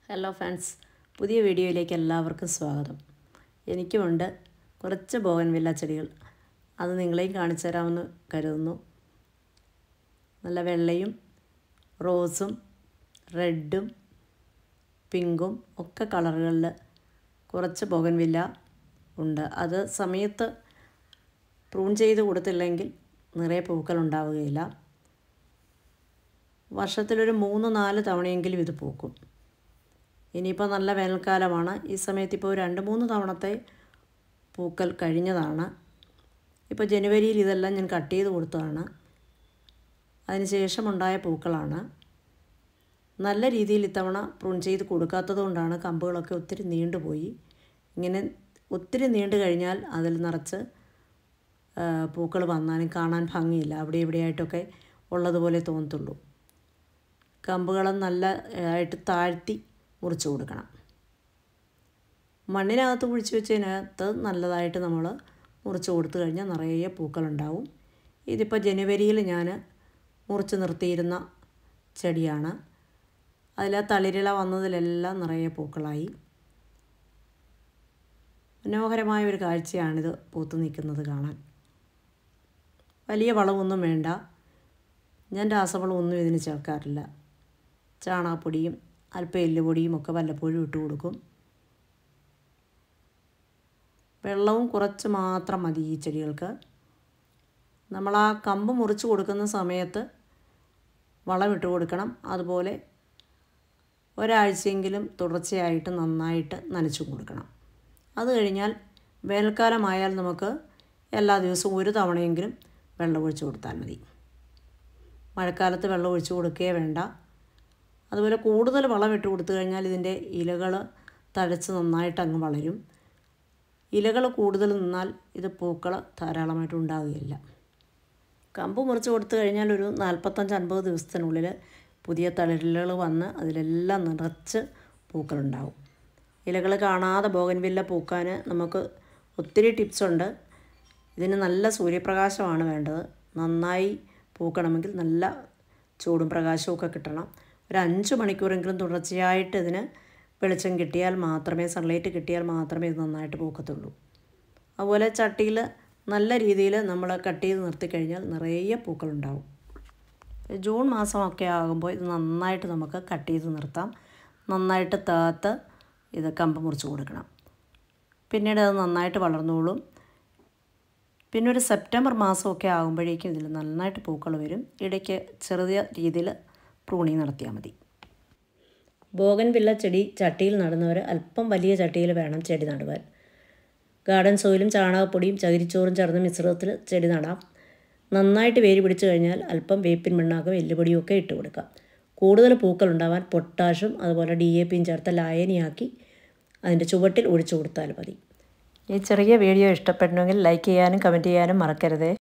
hello friends പുതിയ വീഡിയോയിലേക്ക് എല്ലാവർക്കും സ്വാഗതം എനിക്കുമുണ്ട് കുറച്ച് ബോഗൻവില്ല ചെടികൾ അത് നിങ്ങളെയും കാണിച്ചു തരാമെന്ന് കരുതുന്നു നല്ല വെള്ളയും റോസും റെഡും പിങ്കും ഒക്കെ കളറുകളിൽ കുറച്ച് ബോഗൻവില്ല ഉണ്ട് അത് സമയത്ത് പ്രൂൺ ചെയ്ത് കൊടുത്തില്ലെങ്കിൽ നിറയെ പൂക്കൾ ഉണ്ടാവുകയില്ല വർഷത്തിലൊരു മൂന്ന് നാല് തവണയെങ്കിലും ഇത് പൂക്കും ഇനിയിപ്പോൾ നല്ല വേനൽക്കാലമാണ് ഈ സമയത്ത് ഇപ്പോൾ രണ്ട് മൂന്ന് തവണത്തെ പൂക്കൽ കഴിഞ്ഞതാണ് ഇപ്പോൾ ജനുവരിയിൽ ഇതെല്ലാം ഞാൻ കട്ട് ചെയ്ത് കൊടുത്തതാണ് അതിന് ശേഷമുണ്ടായ പൂക്കളാണ് നല്ല രീതിയിൽ ഇത്തവണ പ്രൂൺ ചെയ്ത് കൊടുക്കാത്തത് കൊണ്ടാണ് കമ്പുകളൊക്കെ ഒത്തിരി നീണ്ടുപോയി ഇങ്ങനെ ഒത്തിരി നീണ്ടു കഴിഞ്ഞാൽ അതിൽ നിറച്ച് പൂക്കൾ വന്നാലും കാണാൻ ഭംഗിയില്ല അവിടെ ഇവിടെയായിട്ടൊക്കെ ഉള്ളതുപോലെ തോന്നത്തുള്ളൂ കമ്പുകൾ നല്ല ആയിട്ട് താഴ്ത്തി മുറിച്ച് കൊടുക്കണം മണ്ണിനകത്ത് കുഴിച്ച് വെച്ചതിനകത്ത് നല്ലതായിട്ട് നമ്മൾ മുറിച്ച് കൊടുത്തു കഴിഞ്ഞാൽ നിറയെ പൂക്കളുണ്ടാവും ഇതിപ്പോൾ ജനുവരിയിൽ ഞാൻ മുറിച്ച് നിർത്തിയിരുന്ന ചെടിയാണ് അതിൽ ആ തളിരില വന്നതിലെല്ലാം നിറയെ പൂക്കളായി മനോഹരമായ ഒരു കാഴ്ചയാണിത് പൂത്തു നിൽക്കുന്നത് കാണാൻ വലിയ വളമൊന്നും വേണ്ട ഞാൻ രാസവളമൊന്നും ഇതിന് ചേർക്കാറില്ല ചാണകപ്പൊടിയും അല്പം എല്ലുപൊടിയും ഒക്കെ വല്ലപ്പോഴും ഇട്ട് കൊടുക്കും വെള്ളവും കുറച്ച് മാത്രം മതി ഈ ചെടികൾക്ക് നമ്മൾ ആ കമ്പ് മുറിച്ച് കൊടുക്കുന്ന സമയത്ത് വളം ഇട്ട് കൊടുക്കണം അതുപോലെ ഒരാഴ്ചയെങ്കിലും തുടർച്ചയായിട്ട് നന്നായിട്ട് നനച്ചു കൊടുക്കണം അത് കഴിഞ്ഞാൽ വേനൽക്കാലമായാൽ നമുക്ക് എല്ലാ ദിവസവും ഒരു തവണയെങ്കിലും വെള്ളം ഒഴിച്ച് കൊടുത്താൽ മതി മഴക്കാലത്ത് വെള്ളം ഒഴിച്ച് കൊടുക്കുകയേ വേണ്ട അതുപോലെ കൂടുതൽ വളം ഇട്ട് കൊടുത്തു കഴിഞ്ഞാൽ ഇതിൻ്റെ ഇലകൾ തഴച്ച് നന്നായിട്ട് അങ്ങ് വളരും ഇലകൾ കൂടുതൽ നിന്നാൽ ഇത് പൂക്കൾ ധാരാളമായിട്ട് ഉണ്ടാവുകയില്ല കമ്പ് മുറിച്ച് കൊടുത്തു കഴിഞ്ഞാൽ ഒരു നാൽപ്പത്തഞ്ച് അൻപത് ദിവസത്തിനുള്ളിൽ പുതിയ തളിരിലകൾ വന്ന് അതിലെല്ലാം നിറച്ച് പൂക്കളുണ്ടാവും ഇലകൾ കാണാതെ ബോഗൻവില്ല പൂക്കാൻ നമുക്ക് ഒത്തിരി ടിപ്സുണ്ട് ഇതിന് നല്ല സൂര്യപ്രകാശമാണ് വേണ്ടത് നന്നായി പൂക്കണമെങ്കിൽ നല്ല ചൂടും പ്രകാശവും ഒക്കെ കിട്ടണം ഒരു അഞ്ച് മണിക്കൂറെങ്കിലും തുടർച്ചയായിട്ട് ഇതിന് വെളിച്ചം കിട്ടിയാൽ മാത്രമേ സൺലൈറ്റ് കിട്ടിയാൽ മാത്രമേ ഇത് നന്നായിട്ട് പൂക്കത്തുള്ളൂ അതുപോലെ ചട്ടിയിൽ നല്ല രീതിയിൽ നമ്മൾ കട്ട് ചെയ്ത് നിർത്തിക്കഴിഞ്ഞാൽ നിറയെ പൂക്കളുണ്ടാവും ജൂൺ മാസമൊക്കെ ആകുമ്പോൾ ഇത് നന്നായിട്ട് നമുക്ക് കട്ട് ചെയ്ത് നിർത്താം നന്നായിട്ട് താത്ത് ഇത് കമ്പ് മുറിച്ച് കൊടുക്കണം പിന്നീട് അത് നന്നായിട്ട് വളർന്നോളും പിന്നെ ഒരു സെപ്റ്റംബർ മാസമൊക്കെ ആകുമ്പോഴേക്കും ഇതിൽ നന്നായിട്ട് പൂക്കൾ വരും ഇടയ്ക്ക് ചെറിയ രീതിയിൽ പ്രൂണിങ് നടത്തിയാൽ മതി ബോഗൻ വില്ല ചെടി ചട്ടിയിൽ നടുന്നവർ അല്പം വലിയ ചട്ടിയിൽ വേണം ചെടി നടുവാൻ ഗാർഡൻ സോയിലും ചാണകപ്പൊടിയും ചകിരിച്ചോറും ചേർന്ന മിശ്രിതത്തിൽ ചെടി നടാം നന്നായിട്ട് വേര് പിടിച്ചു കഴിഞ്ഞാൽ അല്പം വേപ്പിൻ മണ്ണാക്കും എല്ലുപൊടിയും ഒക്കെ ഇട്ട് കൊടുക്കാം കൂടുതൽ പൂക്കൾ ഉണ്ടാവാൻ പൊട്ടാഷും അതുപോലെ ഡി എ പിയും ചേർത്ത ലായനിയാക്കി അതിൻ്റെ ചുവട്ടിൽ ഒഴിച്ചു കൊടുത്താൽ മതി ഈ ചെറിയ വീഡിയോ ഇഷ്ടപ്പെടണമെങ്കിൽ ലൈക്ക് ചെയ്യാനും കമൻറ്റ് ചെയ്യാനും മറക്കരുതേ